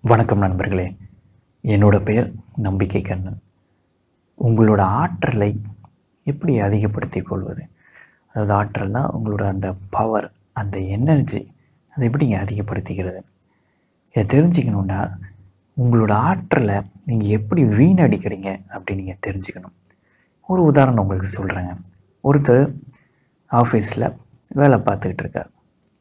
வணக்கம் நண்பர்களே என்னோட பெயர் நம்பிக்கை கண்ணன் உங்களோட ஆற்றலை எப்படி அதிகப்படுத்திக் கொள்வது அதாவது ஆற்றல்னா உங்களோட அந்த பவர் அந்த எனர்ஜி அதை எப்படிங்க அதிகப்படுத்திக்கிறது இதை தெரிஞ்சுக்கணுன்னா உங்களோட ஆற்றலை நீங்கள் எப்படி வீணடிக்கிறீங்க அப்படின்னு நீங்கள் தெரிஞ்சுக்கணும் ஒரு உதாரணம் உங்களுக்கு சொல்கிறேங்க ஒருத்தர் ஆஃபீஸில் வேலை பார்த்துக்கிட்டு இருக்கார்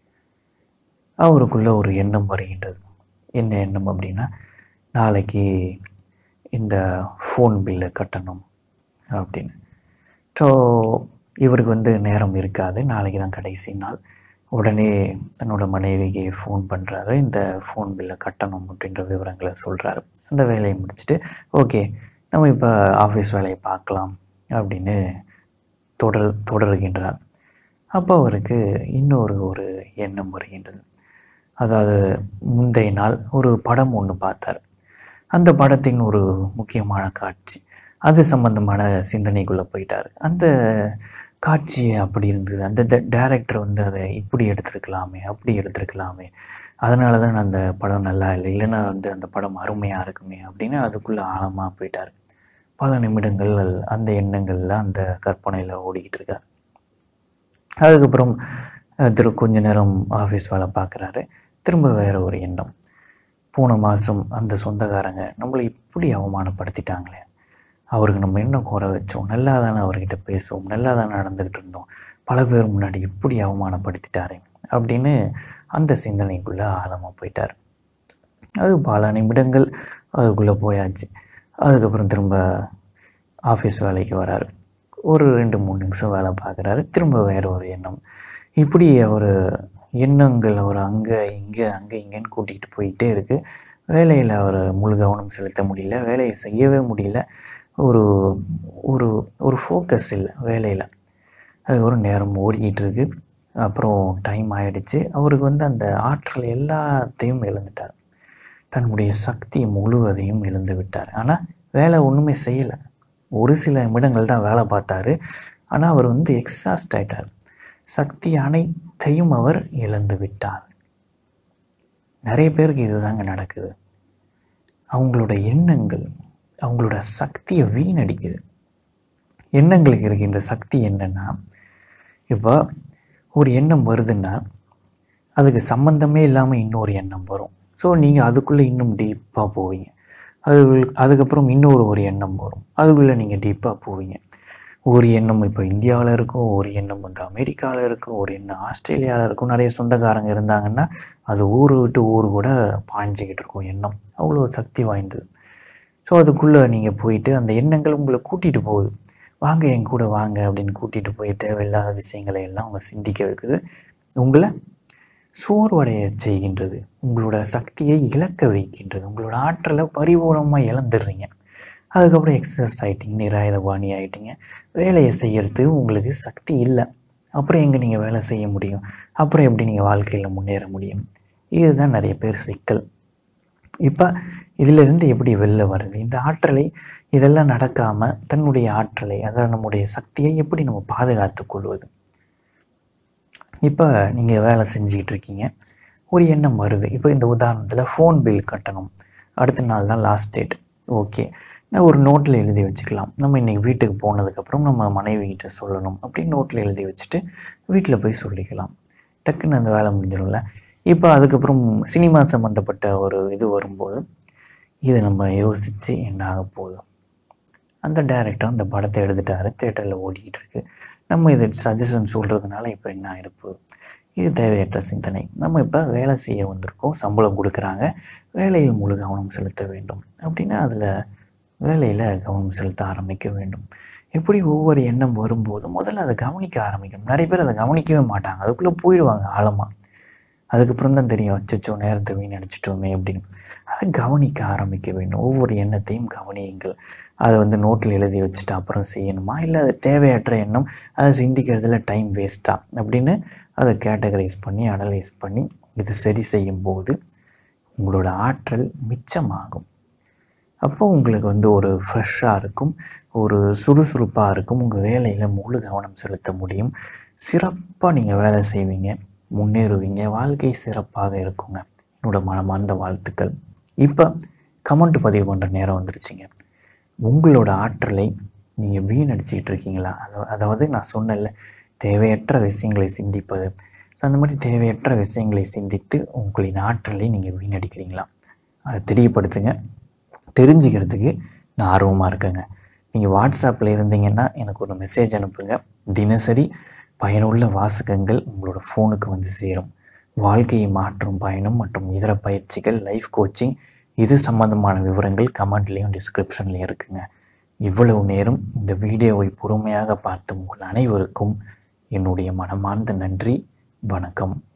அவருக்குள்ள ஒரு எண்ணம் வருகின்றது என்ன எண்ணம் அப்படின்னா நாளைக்கு இந்த ஃபோன் பில்லை கட்டணும் அப்படின்னு ஸோ இவருக்கு வந்து நேரம் இருக்காது நாளைக்கு தான் கடைசி நாள் உடனே தன்னோட மனைவிக்கு ஃபோன் பண்ணுறாரு இந்த ஃபோன் பில்லை கட்டணும் அப்படின்ற விவரங்களை சொல்கிறாரு அந்த வேலையை முடிச்சுட்டு ஓகே நம்ம இப்போ ஆஃபீஸ் வேலையை பார்க்கலாம் அப்படின்னு தொடர் தொடர்கின்றார் அப்போ அவருக்கு இன்னொரு ஒரு எண்ணம் வருகின்றது அதாவது முந்தைய நாள் ஒரு படம் ஒன்று பார்த்தார் அந்த படத்தின் ஒரு முக்கியமான காட்சி அது சம்பந்தமான சிந்தனைக்குள்ளே போயிட்டார் அந்த காட்சி அப்படி இருந்தது அந்த டைரக்டர் வந்து அதை இப்படி எடுத்திருக்கலாமே அப்படி எடுத்திருக்கலாமே அதனால தான் அந்த படம் நல்லா இல்லை இல்லைன்னா வந்து அந்த படம் அருமையாக இருக்குமே அப்படின்னு அதுக்குள்ளே ஆழமாக போயிட்டார் பல நிமிடங்கள் அந்த எண்ணங்களில் அந்த கற்பனையில் ஓடிக்கிட்டு இருக்கார் அதுக்கப்புறம் அஹ், திரு கொஞ்ச நேரம் ஆஃபீஸ் வேலை பார்க்குறாரு திரும்ப வேறு ஒரு எண்ணம் போன மாதம் அந்த சொந்தக்காரங்க நம்மளை இப்படி அவமானப்படுத்திட்டாங்களே அவருக்கு நம்ம என்ன குறை வச்சோம் நல்லா தானே அவர்கிட்ட பேசுவோம் நல்லா தானே நடந்துக்கிட்டு இருந்தோம் பல பேர் முன்னாடி இப்படி அவமானப்படுத்திட்டாரே அப்படின்னு அந்த சிந்தனைக்குள்ளே ஆழமாக போயிட்டார் அது பல நிமிடங்கள் அதுக்குள்ளே போயாச்சு அதுக்கப்புறம் திரும்ப ஆஃபீஸ் வேலைக்கு வராரு ஒரு ரெண்டு மூணு நிமிஷம் வேலை பார்க்குறாரு திரும்ப வேறு ஒரு எண்ணம் இப்படி அவர் எண்ணங்கள் அவர் அங்கே இங்கே அங்கே இங்கேன்னு கூட்டிகிட்டு போயிட்டே இருக்குது வேலையில் அவர் முழு கவனம் செலுத்த முடியல வேலையை செய்யவே முடியல ஒரு ஒரு ஒரு ஃபோக்கஸ் இல்லை வேலையில் அது ஒரு நேரம் ஓடிக்கிட்டு இருக்கு அப்புறம் டைம் ஆயிடுச்சு அவருக்கு வந்து அந்த ஆற்றல் எல்லாத்தையும் இழந்துட்டார் தன்னுடைய சக்தி முழுவதையும் இழந்து விட்டார் ஆனால் வேலை ஒன்றுமே செய்யலை ஒரு சில நிமிடங்கள் தான் வேலை பார்த்தாரு ஆனால் அவர் வந்து எக்ஸாஸ்ட் ஆயிட்டார் சக்தி அனைத்தையும் அவர் இழந்து விட்டார் நிறைய பேருக்கு இதுதாங்க நடக்குது அவங்களோட எண்ணங்கள் அவங்களோட சக்தியை வீணடிக்குது எண்ணங்களுக்கு இருக்கின்ற சக்தி என்னன்னா இப்போ ஒரு எண்ணம் வருதுன்னா அதுக்கு சம்மந்தமே இல்லாமல் இன்னொரு எண்ணம் வரும் ஸோ நீங்கள் அதுக்குள்ளே இன்னும் டீப்பாக போவீங்க அது அதுக்கப்புறம் இன்னொரு ஒரு எண்ணம் வரும் அதுக்குள்ளே நீங்கள் டீப்பாக போவீங்க ஒரு எண்ணம் இப்போ இந்தியாவில் இருக்கும் ஒரு எண்ணம் வந்து அமெரிக்காவில் இருக்கும் ஒரு எண்ணம் ஆஸ்திரேலியாவில் இருக்கும் நிறைய சொந்தக்காரங்க இருந்தாங்கன்னா அது ஊர் விட்டு ஊர் கூட பாய்ஞ்சிக்கிட்டு இருக்கும் எண்ணம் அவ்வளோ சக்தி வாய்ந்தது ஸோ அதுக்குள்ளே நீங்கள் போயிட்டு அந்த எண்ணங்கள் உங்களை கூட்டிகிட்டு போகுது வாங்க என் கூட வாங்க அப்படின்னு கூட்டிகிட்டு போய் தேவையில்லாத விஷயங்களை எல்லாம் அவங்க சிந்திக்க வைக்குது உங்களை சோர்வடைய செய்கின்றது உங்களோட சக்தியை இழக்க வைக்கின்றது உங்களோட ஆற்றலை பரிபூர்ணமாக இழந்துடுறீங்க அதுக்கப்புறம் எக்ஸசைஸ் ஆகிட்டீங்க நிராயுதபாணி ஆகிட்டீங்க வேலையை செய்யறது உங்களுக்கு சக்தி இல்லை அப்புறம் எங்கே நீங்கள் வேலை செய்ய முடியும் அப்புறம் எப்படி நீங்கள் வாழ்க்கையில் முன்னேற முடியும் இதுதான் நிறைய பேர் சிக்கல் இப்போ இதிலிருந்து எப்படி வெளில வருது இந்த ஆற்றலை இதெல்லாம் நடக்காமல் தன்னுடைய ஆற்றலை அதாவது நம்முடைய சக்தியை எப்படி நம்ம பாதுகாத்து கொள்வது இப்போ நீங்கள் வேலை செஞ்சுக்கிட்டு இருக்கீங்க ஒரு எண்ணம் வருது இப்போ இந்த உதாரணத்தில் ஃபோன் பில் கட்டணும் அடுத்த நாள் தான் லாஸ்ட் டேட் ஓகே நான் ஒரு நோட்டில் எழுதி வச்சுக்கலாம் நம்ம இன்றைக்கி வீட்டுக்கு போனதுக்கப்புறம் நம்ம மனைவி கிட்ட சொல்லணும் அப்படின்னு நோட்டில் எழுதி வச்சுட்டு வீட்டில் போய் சொல்லிக்கலாம் டக்குன்னு அந்த வேலை முடிஞ்சிடும்ல இப்போ அதுக்கப்புறம் சினிமா சம்மந்தப்பட்ட ஒரு இது வரும்போது இதை நம்ம யோசித்து என்ன ஆக போகுது அந்த டைரக்டர் அந்த படத்தை எடுத்துட்டாரு தேட்டரில் ஓடிக்கிட்டு இருக்கு நம்ம இது சஜஷன் சொல்கிறதுனால இப்போ என்ன ஆகிடுப்பு இது தேவையற்ற சிந்தனை நம்ம இப்போ வேலை செய்ய வந்திருக்கோம் சம்பளம் கொடுக்குறாங்க வேலையில் முழு கவனம் செலுத்த வேண்டும் அப்படின்னா அதில் வேலையில் கவனம் செலுத்த ஆரம்பிக்க வேண்டும் எப்படி ஒவ்வொரு எண்ணம் வரும்போதும் முதல்ல அதை கவனிக்க ஆரம்பிக்கணும் நிறைய பேர் அதை கவனிக்கவே மாட்டாங்க அதுக்குள்ளே போயிடுவாங்க ஆழமாக அதுக்கப்புறம் தான் தெரியும் அச்சச்சோ நேரத்தை வீணடிச்சிட்டோமே அப்படின்னு அதை கவனிக்க ஆரம்பிக்க வேண்டும் ஒவ்வொரு எண்ணத்தையும் கவனியுங்கள் அதை வந்து நோட்டில் எழுதி வச்சுட்டு அப்புறம் செய்யணுமா இல்லை அது தேவையற்ற எண்ணம் அதை சிந்திக்கிறதுல டைம் வேஸ்ட்டா அப்படின்னு அதை கேட்டகரைஸ் பண்ணி அனலைஸ் பண்ணி இது சரி செய்யும் போது உங்களோட ஆற்றல் மிச்சமாகும் அப்போ உங்களுக்கு வந்து ஒரு ஃப்ரெஷ்ஷாக இருக்கும் ஒரு சுறுசுறுப்பாக இருக்கும் உங்கள் வேலையில் முழு கவனம் செலுத்த முடியும் சிறப்பாக நீங்கள் வேலை செய்வீங்க முன்னேறுவீங்க வாழ்க்கை சிறப்பாக இருக்குங்க என்னோட மனமார்ந்த வாழ்த்துக்கள் இப்போ கமெண்ட் பதிவு பண்ணுற நேரம் வந்துருச்சுங்க உங்களோட ஆற்றலை நீங்கள் வீணடிச்சிக்கிட்டு இருக்கீங்களா அத- அதாவது நான் சொன்னேன்ல தேவையற்ற விஷயங்களை சிந்திப்பது ஸோ அந்த மாதிரி தேவையற்ற விஷயங்களை சிந்தித்து உங்களின் ஆற்றலை நீங்கள் வீணடிக்கிறீங்களா அதை தெரியப்படுத்துங்க தெரிஞ்சுக்கிறதுக்கு நான் ஆர்வமாக இருக்கேங்க நீங்கள் வாட்ஸ்அப்பில் இருந்தீங்கன்னா எனக்கு ஒரு மெசேஜ் அனுப்புங்க தினசரி பயனுள்ள வாசகங்கள் உங்களோட ஃபோனுக்கு வந்து சேரும் வாழ்க்கையை மாற்றும் பயணம் மற்றும் இதர பயிற்சிகள் லைஃப் கோச்சிங் இது சம்பந்தமான விவரங்கள் கமெண்ட்லேயும் டிஸ்கிரிப்ஷன்லேயும் இருக்குங்க இவ்வளவு நேரம் இந்த வீடியோவை பொறுமையாக பார்த்த உங்கள் அனைவருக்கும் என்னுடைய மனமார்ந்த நன்றி வணக்கம்